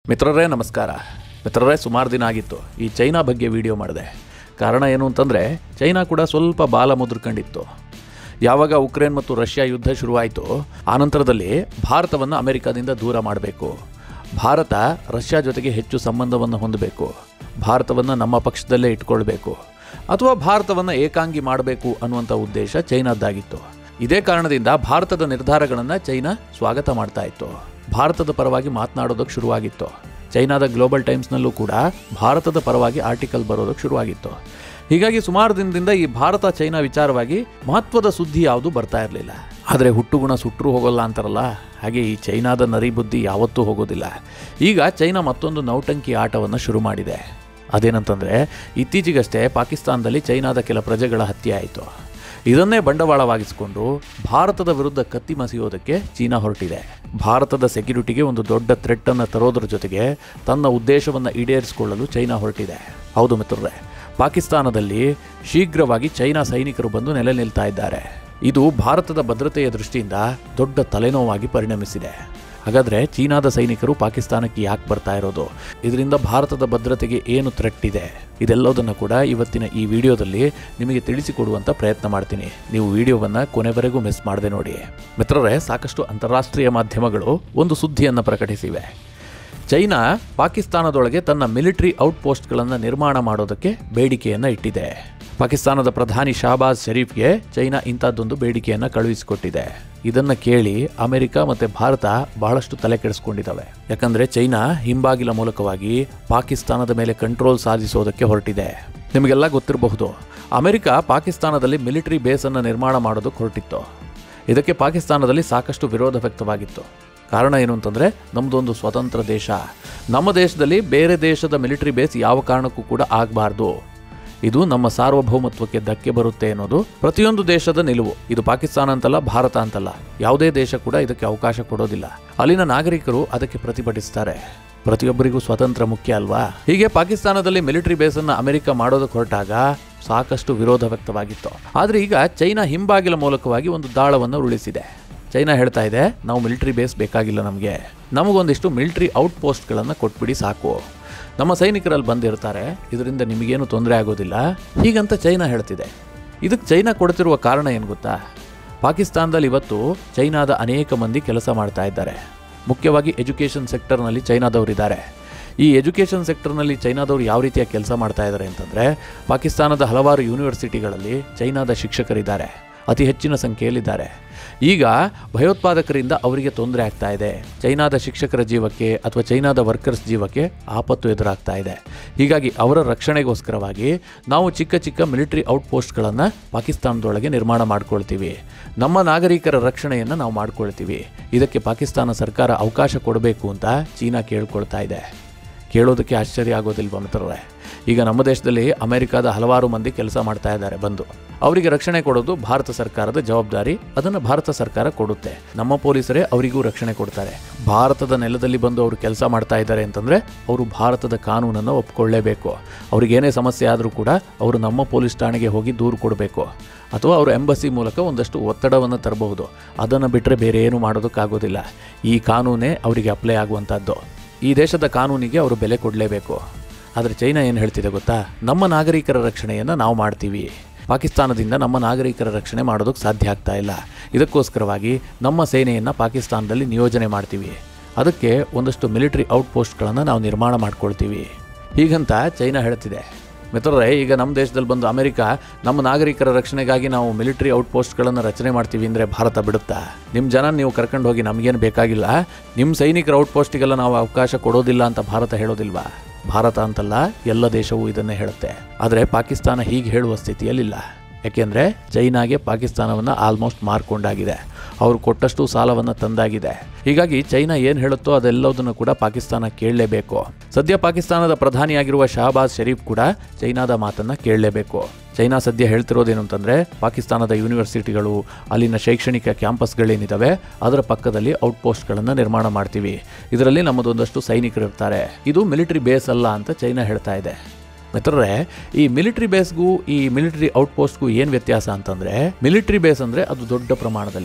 ಮಿತ್ರರೇ ನಮಸ್ಕಾರ ಮಿತ್ರರೇ ಸುಮಾರು ದಿನ ಆಗಿತ್ತು ಈ ಚೈನಾ ಬಗ್ಗೆ ವಿಡಿಯೋ ಮಾಡಿದೆ ಕಾರಣ ಏನು ಅಂತಂದರೆ ಚೈನಾ ಕೂಡ ಸ್ವಲ್ಪ ಬಾಲ ಮುದ್ರಕೊಂಡಿತ್ತು ಯಾವಾಗ ಉಕ್ರೇನ್ ಮತ್ತು ರಷ್ಯಾ ಯುದ್ಧ ಶುರುವಾಯಿತು ಆನಂತರದಲ್ಲಿ ಭಾರತವನ್ನು ಅಮೆರಿಕದಿಂದ ದೂರ ಮಾಡಬೇಕು ಭಾರತ ರಷ್ಯಾ ಜೊತೆಗೆ ಹೆಚ್ಚು ಸಂಬಂಧವನ್ನು ಹೊಂದಬೇಕು ಭಾರತವನ್ನು ನಮ್ಮ ಪಕ್ಷದಲ್ಲೇ ಇಟ್ಕೊಳ್ಬೇಕು ಅಥವಾ ಭಾರತವನ್ನು ಏಕಾಂಗಿ ಮಾಡಬೇಕು ಅನ್ನುವಂಥ ಉದ್ದೇಶ ಚೈನಾದ್ದಾಗಿತ್ತು ಇದೇ ಕಾರಣದಿಂದ ಭಾರತದ ನಿರ್ಧಾರಗಳನ್ನು ಚೈನಾ ಸ್ವಾಗತ ಮಾಡ್ತಾ ಇತ್ತು ಭಾರತದ ಪರವಾಗಿ ಮಾತನಾಡೋದಕ್ಕೆ ಶುರುವಾಗಿತ್ತು ಚೈನಾದ ಗ್ಲೋಬಲ್ ಟೈಮ್ಸ್ನಲ್ಲೂ ಕೂಡ ಭಾರತದ ಪರವಾಗಿ ಆರ್ಟಿಕಲ್ ಬರೋದಕ್ಕೆ ಶುರುವಾಗಿತ್ತು ಹೀಗಾಗಿ ಸುಮಾರು ದಿನದಿಂದ ಈ ಭಾರತ ಚೈನಾ ವಿಚಾರವಾಗಿ ಮಹತ್ವದ ಸುದ್ದಿ ಯಾವುದು ಬರ್ತಾ ಇರಲಿಲ್ಲ ಆದರೆ ಹುಟ್ಟುಗುಣ ಸುಟ್ಟರು ಹೋಗೋಲ್ಲ ಅಂತಾರಲ್ಲ ಹಾಗೆ ಈ ಚೈನಾದ ನರಿ ಬುದ್ಧಿ ಯಾವತ್ತೂ ಹೋಗೋದಿಲ್ಲ ಈಗ ಚೈನಾ ಮತ್ತೊಂದು ನೌಟಂಕಿ ಆಟವನ್ನು ಶುರು ಮಾಡಿದೆ ಅದೇನಂತಂದರೆ ಇತ್ತೀಚೆಗಷ್ಟೇ ಪಾಕಿಸ್ತಾನದಲ್ಲಿ ಚೈನಾದ ಕೆಲ ಪ್ರಜೆಗಳ ಹತ್ಯೆ ಆಯಿತು ಇದನ್ನೇ ಬಂಡವಾಳವಾಗಿಸಿಕೊಂಡು ಭಾರತದ ವಿರುದ್ಧ ಕತ್ತಿ ಮಸಿಯೋದಕ್ಕೆ ಚೀನಾ ಹೊರಟಿದೆ ಭಾರತದ ಸೆಕ್ಯುರಿಟಿಗೆ ಒಂದು ದೊಡ್ಡ ಥ್ರೆಟ್ ಅನ್ನು ತರೋದ್ರ ಜೊತೆಗೆ ತನ್ನ ಉದ್ದೇಶವನ್ನು ಈಡೇರಿಸಿಕೊಳ್ಳಲು ಚೈನಾ ಹೊರಟಿದೆ ಹೌದು ಮಿತ್ರರೇ ಪಾಕಿಸ್ತಾನದಲ್ಲಿ ಶೀಘ್ರವಾಗಿ ಚೈನಾ ಸೈನಿಕರು ಬಂದು ನೆಲೆ ನಿಲ್ತಾ ಇದ್ದಾರೆ ಇದು ಭಾರತದ ಭದ್ರತೆಯ ದೃಷ್ಟಿಯಿಂದ ದೊಡ್ಡ ತಲೆನೋವಾಗಿ ಪರಿಣಮಿಸಿದೆ ಹಾಗಾದರೆ ಚೀನಾದ ಸೈನಿಕರು ಪಾಕಿಸ್ತಾನಕ್ಕೆ ಯಾಕೆ ಬರ್ತಾ ಇರೋದು ಇದರಿಂದ ಭಾರತದ ಭದ್ರತೆಗೆ ಏನು ಥ್ರೆಟ್ ಇದೆ ಇದೆಲ್ಲದನ್ನು ಕೂಡ ಇವತ್ತಿನ ಈ ವಿಡಿಯೋದಲ್ಲಿ ನಿಮಗೆ ತಿಳಿಸಿಕೊಡುವಂಥ ಪ್ರಯತ್ನ ಮಾಡ್ತೀನಿ ನೀವು ವಿಡಿಯೋವನ್ನು ಕೊನೆವರೆಗೂ ಮಿಸ್ ಮಾಡದೆ ನೋಡಿ ಮಿತ್ರರೇ ಸಾಕಷ್ಟು ಅಂತಾರಾಷ್ಟ್ರೀಯ ಮಾಧ್ಯಮಗಳು ಒಂದು ಸುದ್ದಿಯನ್ನು ಪ್ರಕಟಿಸಿವೆ ಚೈನಾ ಪಾಕಿಸ್ತಾನದೊಳಗೆ ತನ್ನ ಮಿಲಿಟರಿ ಔಟ್ಪೋಸ್ಟ್ಗಳನ್ನು ನಿರ್ಮಾಣ ಮಾಡೋದಕ್ಕೆ ಬೇಡಿಕೆಯನ್ನು ಇಟ್ಟಿದೆ ಪಾಕಿಸ್ತಾನದ ಪ್ರಧಾನಿ ಶಾಬಾಜ್ ಶರೀಫ್ಗೆ ಚೈನಾ ಇಂಥದ್ದೊಂದು ಬೇಡಿಕೆಯನ್ನು ಕಳುಹಿಸಿಕೊಟ್ಟಿದೆ ಇದನ್ನು ಕೇಳಿ ಅಮೆರಿಕ ಮತ್ತು ಭಾರತ ಬಹಳಷ್ಟು ತಲೆ ಕೆಡಿಸ್ಕೊಂಡಿದ್ದಾವೆ ಯಾಕಂದರೆ ಚೈನಾ ಹಿಂಬಾಗಿಲ ಮೂಲಕವಾಗಿ ಪಾಕಿಸ್ತಾನದ ಮೇಲೆ ಕಂಟ್ರೋಲ್ ಸಾಧಿಸೋದಕ್ಕೆ ಹೊರಟಿದೆ ನಿಮಗೆಲ್ಲ ಗೊತ್ತಿರಬಹುದು ಅಮೆರಿಕ ಪಾಕಿಸ್ತಾನದಲ್ಲಿ ಮಿಲಿಟರಿ ಬೇಸನ್ನು ನಿರ್ಮಾಣ ಮಾಡೋದಕ್ಕೆ ಹೊರಟಿತ್ತು ಇದಕ್ಕೆ ಪಾಕಿಸ್ತಾನದಲ್ಲಿ ಸಾಕಷ್ಟು ವಿರೋಧ ವ್ಯಕ್ತವಾಗಿತ್ತು ಕಾರಣ ಏನು ಅಂತಂದರೆ ನಮ್ಮದೊಂದು ಸ್ವತಂತ್ರ ದೇಶ ನಮ್ಮ ದೇಶದಲ್ಲಿ ಬೇರೆ ದೇಶದ ಮಿಲಿಟರಿ ಬೇಸ್ ಯಾವ ಕಾರಣಕ್ಕೂ ಕೂಡ ಆಗಬಾರ್ದು ಇದು ನಮ್ಮ ಸಾರ್ವಭೌಮತ್ವಕ್ಕೆ ಧಕ್ಕೆ ಬರುತ್ತೆ ಅನ್ನೋದು ಪ್ರತಿಯೊಂದು ದೇಶದ ನಿಲುವು ಇದು ಪಾಕಿಸ್ತಾನ ಅಂತಲ್ಲ ಭಾರತ ಅಂತಲ್ಲ ಯಾವುದೇ ದೇಶ ಕೂಡ ಇದಕ್ಕೆ ಅವಕಾಶ ಕೊಡೋದಿಲ್ಲ ಅಲ್ಲಿನ ನಾಗರಿಕರು ಅದಕ್ಕೆ ಪ್ರತಿಭಟಿಸ್ತಾರೆ ಪ್ರತಿಯೊಬ್ಬರಿಗೂ ಸ್ವಾತಂತ್ರ್ಯ ಮುಖ್ಯ ಅಲ್ವಾ ಹೀಗೆ ಪಾಕಿಸ್ತಾನದಲ್ಲಿ ಮಿಲಿಟರಿ ಬೇಸನ್ನು ಅಮೆರಿಕ ಮಾಡೋದಕ್ಕೆ ಹೊರಟಾಗ ಸಾಕಷ್ಟು ವಿರೋಧ ವ್ಯಕ್ತವಾಗಿತ್ತು ಆದರೆ ಈಗ ಚೈನಾ ಹಿಂಬಾಗಿಲ ಮೂಲಕವಾಗಿ ಒಂದು ದಾಳವನ್ನು ಉರುಳಿಸಿದೆ ಚೈನಾ ಹೇಳ್ತಾ ಇದೆ ನಾವು ಮಿಲಿಟರಿ ಬೇಸ್ ಬೇಕಾಗಿಲ್ಲ ನಮಗೆ ನಮಗೊಂದಿಷ್ಟು ಮಿಲಿಟರಿ ಔಟ್ ಪೋಸ್ಟ್ಗಳನ್ನು ಕೊಟ್ಬಿಡಿ ಸಾಕು ನಮ್ಮ ಸೈನಿಕರಲ್ಲಿ ಬಂದಿರ್ತಾರೆ ಇದರಿಂದ ನಿಮಗೇನು ತೊಂದರೆ ಆಗೋದಿಲ್ಲ ಹೀಗಂತ ಚೈನಾ ಹೇಳ್ತಿದೆ ಇದಕ್ಕೆ ಚೈನಾ ಕೊಡ್ತಿರುವ ಕಾರಣ ಏನು ಗೊತ್ತಾ ಪಾಕಿಸ್ತಾನದಲ್ಲಿ ಇವತ್ತು ಚೈನಾದ ಅನೇಕ ಮಂದಿ ಕೆಲಸ ಮಾಡ್ತಾ ಇದ್ದಾರೆ ಮುಖ್ಯವಾಗಿ ಎಜುಕೇಷನ್ ಸೆಕ್ಟರ್ನಲ್ಲಿ ಚೈನಾದವರಿದ್ದಾರೆ ಈ ಎಜುಕೇಷನ್ ಸೆಕ್ಟರ್ನಲ್ಲಿ ಚೈನಾದವರು ಯಾವ ರೀತಿಯ ಕೆಲಸ ಮಾಡ್ತಾ ಇದ್ದಾರೆ ಅಂತಂದರೆ ಪಾಕಿಸ್ತಾನದ ಹಲವಾರು ಯೂನಿವರ್ಸಿಟಿಗಳಲ್ಲಿ ಚೈನಾದ ಶಿಕ್ಷಕರಿದ್ದಾರೆ ಅತಿ ಹೆಚ್ಚಿನ ಸಂಖ್ಯೆಯಲ್ಲಿದ್ದಾರೆ ಈಗ ಭಯೋತ್ಪಾದಕರಿಂದ ಅವರಿಗೆ ತೊಂದರೆ ಆಗ್ತಾ ಇದೆ ಚೈನಾದ ಶಿಕ್ಷಕರ ಜೀವಕ್ಕೆ ಅಥವಾ ಚೈನಾದ ವರ್ಕರ್ಸ್ ಜೀವಕ್ಕೆ ಆಪತ್ತು ಎದುರಾಗ್ತಾ ಇದೆ ಹೀಗಾಗಿ ಅವರ ರಕ್ಷಣೆಗೋಸ್ಕರವಾಗಿ ನಾವು ಚಿಕ್ಕ ಚಿಕ್ಕ ಮಿಲಿಟರಿ ಔಟ್ಪೋಸ್ಟ್ಗಳನ್ನು ಪಾಕಿಸ್ತಾನದೊಳಗೆ ನಿರ್ಮಾಣ ಮಾಡ್ಕೊಳ್ತೀವಿ ನಮ್ಮ ನಾಗರಿಕರ ರಕ್ಷಣೆಯನ್ನು ನಾವು ಮಾಡ್ಕೊಳ್ತೀವಿ ಇದಕ್ಕೆ ಪಾಕಿಸ್ತಾನ ಸರ್ಕಾರ ಅವಕಾಶ ಕೊಡಬೇಕು ಅಂತ ಚೀನಾ ಕೇಳ್ಕೊಳ್ತಾ ಇದೆ ಕೇಳೋದಕ್ಕೆ ಆಶ್ಚರ್ಯ ಆಗೋದಿಲ್ವ ಮಿತ್ರರೇ ಈಗ ನಮ್ಮ ದೇಶದಲ್ಲಿ ಅಮೆರಿಕದ ಹಲವಾರು ಮಂದಿ ಕೆಲಸ ಮಾಡ್ತಾ ಇದ್ದಾರೆ ಬಂದು ಅವರಿಗೆ ರಕ್ಷಣೆ ಕೊಡೋದು ಭಾರತ ಸರ್ಕಾರದ ಜವಾಬ್ದಾರಿ ಅದನ್ನು ಭಾರತ ಸರ್ಕಾರ ಕೊಡುತ್ತೆ ನಮ್ಮ ಪೊಲೀಸರೇ ಅವರಿಗೂ ರಕ್ಷಣೆ ಕೊಡ್ತಾರೆ ಭಾರತದ ನೆಲದಲ್ಲಿ ಬಂದು ಅವರು ಕೆಲಸ ಮಾಡ್ತಾ ಇದ್ದಾರೆ ಅಂತಂದರೆ ಅವರು ಭಾರತದ ಕಾನೂನನ್ನು ಒಪ್ಕೊಳ್ಳೇಬೇಕು ಅವ್ರಿಗೇನೇ ಸಮಸ್ಯೆ ಆದರೂ ಕೂಡ ಅವರು ನಮ್ಮ ಪೊಲೀಸ್ ಠಾಣೆಗೆ ಹೋಗಿ ದೂರು ಕೊಡಬೇಕು ಅಥವಾ ಅವರು ಎಂಬಸಿ ಮೂಲಕ ಒಂದಷ್ಟು ಒತ್ತಡವನ್ನು ತರಬಹುದು ಅದನ್ನು ಬಿಟ್ಟರೆ ಬೇರೆ ಏನು ಮಾಡೋದಕ್ಕಾಗೋದಿಲ್ಲ ಈ ಕಾನೂನೇ ಅವರಿಗೆ ಅಪ್ಲೈ ಆಗುವಂಥದ್ದು ಈ ದೇಶದ ಕಾನೂನಿಗೆ ಅವರು ಬೆಲೆ ಕೊಡಲೇಬೇಕು ಆದರೆ ಚೈನಾ ಏನು ಹೇಳ್ತಿದೆ ಗೊತ್ತಾ ನಮ್ಮ ನಾಗರಿಕರ ರಕ್ಷಣೆಯನ್ನು ನಾವು ಮಾಡ್ತೀವಿ ಪಾಕಿಸ್ತಾನದಿಂದ ನಮ್ಮ ನಾಗರಿಕರ ರಕ್ಷಣೆ ಮಾಡೋದಕ್ಕೆ ಸಾಧ್ಯ ಆಗ್ತಾ ಇಲ್ಲ ಇದಕ್ಕೋಸ್ಕರವಾಗಿ ನಮ್ಮ ಸೇನೆಯನ್ನು ಪಾಕಿಸ್ತಾನದಲ್ಲಿ ನಿಯೋಜನೆ ಮಾಡ್ತೀವಿ ಅದಕ್ಕೆ ಒಂದಷ್ಟು ಮಿಲಿಟರಿ ಔಟ್ಪೋಸ್ಟ್ಗಳನ್ನು ನಾವು ನಿರ್ಮಾಣ ಮಾಡ್ಕೊಳ್ತೀವಿ ಹೀಗಂತ ಚೈನಾ ಹೇಳ್ತಿದೆ ಮಿತ್ರರೇ ಈಗ ನಮ್ಮ ದೇಶದಲ್ಲಿ ಬಂದು ಅಮೆರಿಕ ನಮ್ಮ ನಾಗರಿಕರ ರಕ್ಷಣೆಗಾಗಿ ನಾವು ಮಿಲಿಟರಿ ಔಟ್ಪೋಸ್ಟ್ಗಳನ್ನು ರಚನೆ ಮಾಡ್ತೀವಿ ಅಂದರೆ ಭಾರತ ಬಿಡುತ್ತಾ ನಿಮ್ಮ ಜನ ನೀವು ಕರ್ಕೊಂಡು ಹೋಗಿ ನಮಗೇನು ಬೇಕಾಗಿಲ್ಲ ನಿಮ್ಮ ಸೈನಿಕರ ಔಟ್ಪೋಸ್ಟಿಗೆಲ್ಲ ನಾವು ಅವಕಾಶ ಕೊಡೋದಿಲ್ಲ ಅಂತ ಭಾರತ ಹೇಳೋದಿಲ್ವಾ ಭಾರತ ಅಂತಲ್ಲ ಎಲ್ಲ ದೇಶವೂ ಇದನ್ನೇ ಹೇಳುತ್ತೆ ಆದರೆ ಪಾಕಿಸ್ತಾನ ಹೀಗೆ ಹೇಳುವ ಸ್ಥಿತಿಯಲ್ಲಿಲ್ಲ ಯಾಕೆಂದರೆ ಚೈನಾಗೆ ಪಾಕಿಸ್ತಾನವನ್ನು ಆಲ್ಮೋಸ್ಟ್ ಮಾರ್ಕೊಂಡಾಗಿದೆ ಅವರು ಕೊಟ್ಟಷ್ಟು ಸಾಲವನ್ನು ತಂದಾಗಿದೆ ಹೀಗಾಗಿ ಚೈನಾ ಏನು ಹೇಳುತ್ತೋ ಅದೆಲ್ಲದನ್ನು ಕೂಡ ಪಾಕಿಸ್ತಾನ ಕೇಳಲೇಬೇಕು ಸದ್ಯ ಪಾಕಿಸ್ತಾನದ ಪ್ರಧಾನಿಯಾಗಿರುವ ಶಹಬಾಜ್ ಶರೀಫ್ ಕೂಡ ಚೈನಾದ ಮಾತನ್ನು ಕೇಳಲೇಬೇಕು ಚೈನಾ ಸದ್ಯ ಹೇಳ್ತಿರೋದೇನು ಅಂತಂದರೆ ಪಾಕಿಸ್ತಾನದ ಯೂನಿವರ್ಸಿಟಿಗಳು ಅಲ್ಲಿನ ಶೈಕ್ಷಣಿಕ ಕ್ಯಾಂಪಸ್ಗಳೇನಿದ್ದಾವೆ ಅದರ ಪಕ್ಕದಲ್ಲಿ ಔಟ್ಪೋಸ್ಟ್ಗಳನ್ನು ನಿರ್ಮಾಣ ಮಾಡ್ತೀವಿ ಇದರಲ್ಲಿ ನಮ್ಮದೊಂದಷ್ಟು ಸೈನಿಕರು ಇರ್ತಾರೆ ಇದು ಮಿಲಿಟರಿ ಬೇಸ್ ಅಲ್ಲ ಅಂತ ಚೈನಾ ಹೇಳ್ತಾ ಇದೆ ಮಿತ್ರರೇ ಈ ಮಿಲಿಟರಿ ಬೇಸ್ಗೂ ಈ ಮಿಲಿಟರಿ ಔಟ್ಪೋಸ್ಟ್ಗೂ ಏನು ವ್ಯತ್ಯಾಸ ಅಂತಂದರೆ ಮಿಲಿಟರಿ ಬೇಸ್ ಅಂದರೆ ಅದು ದೊಡ್ಡ ಪ್ರಮಾಣದಲ್ಲಿ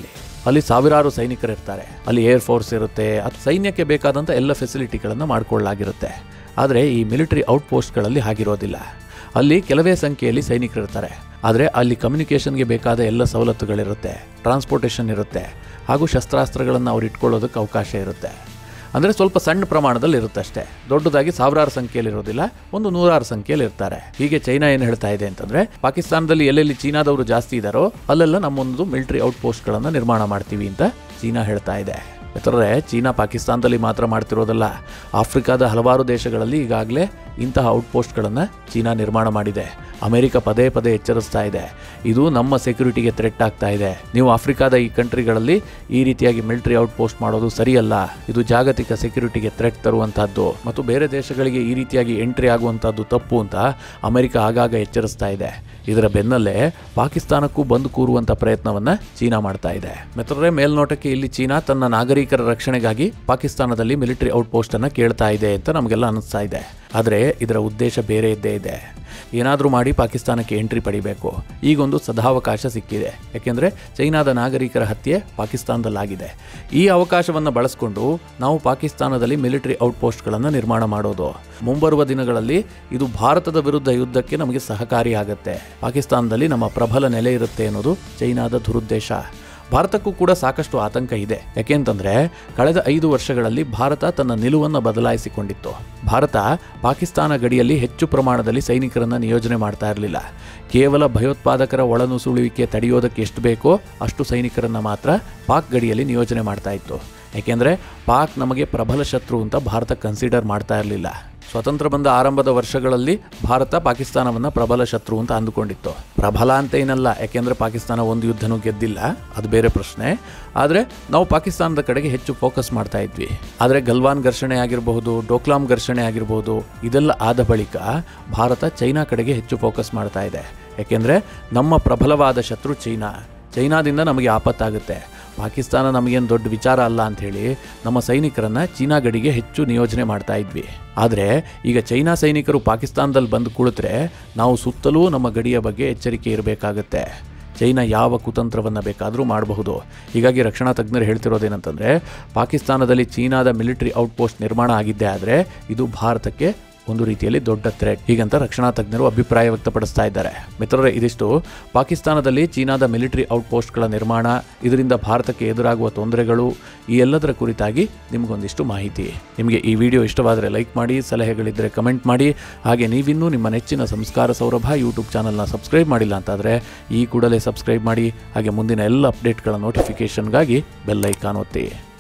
ಅಲ್ಲಿ ಸಾವಿರಾರು ಸೈನಿಕರಿರ್ತಾರೆ ಅಲ್ಲಿ ಏರ್ ಫೋರ್ಸ್ ಇರುತ್ತೆ ಅದು ಸೈನ್ಯಕ್ಕೆ ಬೇಕಾದಂಥ ಎಲ್ಲ ಫೆಸಿಲಿಟಿಗಳನ್ನು ಮಾಡಿಕೊಳ್ಳಲಾಗಿರುತ್ತೆ ಆದರೆ ಈ ಮಿಲಿಟರಿ ಔಟ್ಪೋಸ್ಟ್ಗಳಲ್ಲಿ ಹಾಗಿರೋದಿಲ್ಲ ಅಲ್ಲಿ ಕೆಲವೇ ಸಂಖ್ಯೆಯಲ್ಲಿ ಸೈನಿಕರಿರ್ತಾರೆ ಆದರೆ ಅಲ್ಲಿ ಕಮ್ಯುನಿಕೇಷನ್ಗೆ ಬೇಕಾದ ಎಲ್ಲ ಸವಲತ್ತುಗಳಿರುತ್ತೆ ಟ್ರಾನ್ಸ್ಪೋರ್ಟೇಷನ್ ಇರುತ್ತೆ ಹಾಗೂ ಶಸ್ತ್ರಾಸ್ತ್ರಗಳನ್ನು ಅವ್ರು ಇಟ್ಕೊಳ್ಳೋದಕ್ಕೆ ಅವಕಾಶ ಇರುತ್ತೆ ಅಂದರೆ ಸ್ವಲ್ಪ ಸಣ್ಣ ಪ್ರಮಾಣದಲ್ಲಿ ಇರುತ್ತೆ ಅಷ್ಟೇ ದೊಡ್ಡದಾಗಿ ಸಾವಿರಾರು ಸಂಖ್ಯೆಯಲ್ಲಿ ಇರೋದಿಲ್ಲ ಒಂದು ನೂರಾರು ಸಂಖ್ಯೆಯಲ್ಲಿ ಇರ್ತಾರೆ ಹೀಗೆ ಚೈನಾ ಏನು ಹೇಳ್ತಾ ಇದೆ ಅಂತಂದ್ರೆ ಪಾಕಿಸ್ತಾನದಲ್ಲಿ ಎಲ್ಲೆಲ್ಲಿ ಚೀನಾದವರು ಜಾಸ್ತಿ ಇದ್ದಾರೋ ಅಲ್ಲೆಲ್ಲ ನಮ್ಮೊಂದು ಮಿಲಿಟರಿ ಔಟ್ಪೋಸ್ಟ್ಗಳನ್ನು ನಿರ್ಮಾಣ ಮಾಡ್ತೀವಿ ಅಂತ ಚೀನಾ ಹೇಳ್ತಾ ಇದೆ ಯಾಕಂದರೆ ಚೀನಾ ಪಾಕಿಸ್ತಾನದಲ್ಲಿ ಮಾತ್ರ ಮಾಡ್ತಿರೋದಲ್ಲ ಆಫ್ರಿಕಾದ ಹಲವಾರು ದೇಶಗಳಲ್ಲಿ ಈಗಾಗಲೇ ಇಂತಹ ಔಟ್ಪೋಸ್ಟ್ಗಳನ್ನು ಚೀನಾ ನಿರ್ಮಾಣ ಮಾಡಿದೆ ಅಮೆರಿಕ ಪದೇ ಪದೇ ಎಚ್ಚರಿಸ್ತಾ ಇದೆ ಇದು ನಮ್ಮ ಸೆಕ್ಯುರಿಟಿಗೆ ಥ್ರೆಟ್ ಆಗ್ತಾ ಇದೆ ನೀವು ಆಫ್ರಿಕಾದ ಈ ಕಂಟ್ರಿಗಳಲ್ಲಿ ಈ ರೀತಿಯಾಗಿ ಮಿಲಿಟರಿ ಔಟ್ಪೋಸ್ಟ್ ಮಾಡೋದು ಸರಿಯಲ್ಲ ಇದು ಜಾಗತಿಕ ಸೆಕ್ಯುರಿಟಿಗೆ ಥ್ರೆಟ್ ತರುವಂತಹದ್ದು ಮತ್ತು ಬೇರೆ ದೇಶಗಳಿಗೆ ಈ ರೀತಿಯಾಗಿ ಎಂಟ್ರಿ ಆಗುವಂತಹದ್ದು ತಪ್ಪು ಅಂತ ಅಮೆರಿಕ ಆಗಾಗ ಎಚ್ಚರಿಸ್ತಾ ಇದೆ ಇದರ ಬೆನ್ನಲ್ಲೇ ಪಾಕಿಸ್ತಾನಕ್ಕೂ ಬಂದು ಕೂರುವಂತ ಪ್ರಯತ್ನವನ್ನ ಚೀನಾ ಮಾಡ್ತಾ ಇದೆ ಮಿತ್ರರೇ ಮೇಲ್ನೋಟಕ್ಕೆ ಇಲ್ಲಿ ಚೀನಾ ತನ್ನ ನಾಗರಿಕರ ರಕ್ಷಣೆಗಾಗಿ ಪಾಕಿಸ್ತಾನದಲ್ಲಿ ಮಿಲಿಟರಿ ಔಟ್ಪೋಸ್ಟ್ ಅನ್ನ ಕೇಳ್ತಾ ಇದೆ ಅಂತ ನಮಗೆಲ್ಲ ಅನಿಸ್ತಾ ಇದೆ ಆದರೆ ಇದರ ಉದ್ದೇಶ ಬೇರೆ ಇದ್ದೇ ಇದೆ ಏನಾದರೂ ಮಾಡಿ ಪಾಕಿಸ್ತಾನಕ್ಕೆ ಎಂಟ್ರಿ ಪಡಿಬೇಕು ಈಗೊಂದು ಸದಾವಕಾಶ ಸಿಕ್ಕಿದೆ ಯಾಕೆಂದರೆ ಚೈನಾದ ನಾಗರಿಕರ ಹತ್ಯೆ ಪಾಕಿಸ್ತಾನದಲ್ಲಾಗಿದೆ ಈ ಅವಕಾಶವನ್ನು ಬಳಸಿಕೊಂಡು ನಾವು ಪಾಕಿಸ್ತಾನದಲ್ಲಿ ಮಿಲಿಟರಿ ಔಟ್ಪೋಸ್ಟ್ಗಳನ್ನು ನಿರ್ಮಾಣ ಮಾಡೋದು ಮುಂಬರುವ ದಿನಗಳಲ್ಲಿ ಇದು ಭಾರತದ ವಿರುದ್ಧ ಯುದ್ಧಕ್ಕೆ ನಮಗೆ ಸಹಕಾರಿಯಾಗುತ್ತೆ ಪಾಕಿಸ್ತಾನದಲ್ಲಿ ನಮ್ಮ ಪ್ರಬಲ ನೆಲೆ ಇರುತ್ತೆ ಅನ್ನೋದು ಚೈನಾದ ದುರುದ್ದೇಶ ಭಾರತಕ್ಕೂ ಕೂಡ ಸಾಕಷ್ಟು ಆತಂಕ ಇದೆ ಯಾಕೆಂತಂದ್ರೆ ಕಳೆದ ಐದು ವರ್ಷಗಳಲ್ಲಿ ಭಾರತ ತನ್ನ ನಿಲುವನ್ನು ಬದಲಾಯಿಸಿಕೊಂಡಿತ್ತು ಭಾರತ ಪಾಕಿಸ್ತಾನ ಗಡಿಯಲ್ಲಿ ಹೆಚ್ಚು ಪ್ರಮಾಣದಲ್ಲಿ ಸೈನಿಕರನ್ನ ನಿಯೋಜನೆ ಮಾಡ್ತಾ ಇರಲಿಲ್ಲ ಕೇವಲ ಭಯೋತ್ಪಾದಕರ ಒಳನುಸುಳುವಿಕೆ ತಡೆಯೋದಕ್ಕೆ ಎಷ್ಟು ಬೇಕೋ ಅಷ್ಟು ಸೈನಿಕರನ್ನ ಮಾತ್ರ ಪಾಕ್ ಗಡಿಯಲ್ಲಿ ನಿಯೋಜನೆ ಮಾಡ್ತಾ ಇತ್ತು ಯಾಕೆಂದ್ರೆ ಪಾಕ್ ನಮಗೆ ಪ್ರಬಲ ಶತ್ರು ಅಂತ ಭಾರತ ಕನ್ಸಿಡರ್ ಮಾಡ್ತಾ ಇರಲಿಲ್ಲ ಸ್ವತಂತ್ರ ಬಂದ ಆರಂಭದ ವರ್ಷಗಳಲ್ಲಿ ಭಾರತ ಪಾಕಿಸ್ತಾನವನ್ನು ಪ್ರಬಲ ಶತ್ರು ಅಂತ ಅಂದುಕೊಂಡಿತ್ತು ಪ್ರಬಲ ಅಂತ ಏನಲ್ಲ ಯಾಕೆಂದ್ರೆ ಪಾಕಿಸ್ತಾನ ಒಂದು ಯುದ್ಧನೂ ಗೆದ್ದಿಲ್ಲ ಅದು ಬೇರೆ ಪ್ರಶ್ನೆ ಆದರೆ ನಾವು ಪಾಕಿಸ್ತಾನದ ಕಡೆಗೆ ಹೆಚ್ಚು ಫೋಕಸ್ ಮಾಡ್ತಾ ಇದ್ವಿ ಆದರೆ ಗಲ್ವಾನ್ ಘರ್ಷಣೆ ಆಗಿರಬಹುದು ಡೋಕ್ಲಾಂ ಘರ್ಷಣೆ ಆಗಿರಬಹುದು ಇದೆಲ್ಲ ಆದ ಬಳಿಕ ಭಾರತ ಚೈನಾ ಕಡೆಗೆ ಹೆಚ್ಚು ಫೋಕಸ್ ಮಾಡ್ತಾ ಇದೆ ಯಾಕೆಂದ್ರೆ ನಮ್ಮ ಪ್ರಬಲವಾದ ಶತ್ರು ಚೈನಾ ಚೈನಾದಿಂದ ನಮಗೆ ಆಪತ್ತಾಗುತ್ತೆ ಪಾಕಿಸ್ತಾನ ನಮಗೇನು ದೊಡ್ಡ ವಿಚಾರ ಅಲ್ಲ ಅಂಥೇಳಿ ನಮ್ಮ ಸೈನಿಕರನ್ನ ಚೀನಾ ಗಡಿಗೆ ಹೆಚ್ಚು ನಿಯೋಜನೆ ಮಾಡ್ತಾ ಇದ್ವಿ ಆದರೆ ಈಗ ಚೈನಾ ಸೈನಿಕರು ಪಾಕಿಸ್ತಾನದಲ್ಲಿ ಬಂದು ಕುಳಿತರೆ ನಾವು ಸುತ್ತಲೂ ನಮ್ಮ ಗಡಿಯ ಬಗ್ಗೆ ಎಚ್ಚರಿಕೆ ಇರಬೇಕಾಗತ್ತೆ ಚೈನಾ ಯಾವ ಕುತಂತ್ರವನ್ನು ಬೇಕಾದರೂ ಮಾಡಬಹುದು ಹೀಗಾಗಿ ರಕ್ಷಣಾ ತಜ್ಞರು ಹೇಳ್ತಿರೋದೇನಂತಂದರೆ ಪಾಕಿಸ್ತಾನದಲ್ಲಿ ಚೀನಾದ ಮಿಲಿಟರಿ ಔಟ್ಪೋಸ್ಟ್ ನಿರ್ಮಾಣ ಆಗಿದ್ದೇ ಆದರೆ ಇದು ಭಾರತಕ್ಕೆ ಒಂದು ರೀತಿಯಲ್ಲಿ ದೊಡ್ಡ ಥ್ರೆಟ್ ಹೀಗಂತ ರಕ್ಷಣಾ ತಜ್ಞರು ಅಭಿಪ್ರಾಯ ವ್ಯಕ್ತಪಡಿಸ್ತಾ ಇದ್ದಾರೆ ಮಿತ್ರರೇ ಇದಿಷ್ಟು ಪಾಕಿಸ್ತಾನದಲ್ಲಿ ಚೀನಾದ ಮಿಲಿಟರಿ ಔಟ್ಪೋಸ್ಟ್ಗಳ ನಿರ್ಮಾಣ ಇದರಿಂದ ಭಾರತಕ್ಕೆ ಎದುರಾಗುವ ತೊಂದರೆಗಳು ಈ ಎಲ್ಲದರ ಕುರಿತಾಗಿ ನಿಮಗೊಂದಿಷ್ಟು ಮಾಹಿತಿ ನಿಮಗೆ ಈ ವಿಡಿಯೋ ಇಷ್ಟವಾದರೆ ಲೈಕ್ ಮಾಡಿ ಸಲಹೆಗಳಿದ್ದರೆ ಕಮೆಂಟ್ ಮಾಡಿ ಹಾಗೆ ನೀವಿನ್ನೂ ನಿಮ್ಮ ನೆಚ್ಚಿನ ಸಂಸ್ಕಾರ ಸೌರಭ ಯೂಟ್ಯೂಬ್ ಚಾನಲ್ನ ಸಬ್ಸ್ಕ್ರೈಬ್ ಮಾಡಿಲ್ಲ ಅಂತಾದರೆ ಈ ಕೂಡಲೇ ಸಬ್ಸ್ಕ್ರೈಬ್ ಮಾಡಿ ಹಾಗೆ ಮುಂದಿನ ಎಲ್ಲ ಅಪ್ಡೇಟ್ಗಳ ನೋಟಿಫಿಕೇಷನ್ಗಾಗಿ ಬೆಲ್ ಐಕಾನ್ ಒತ್ತಿ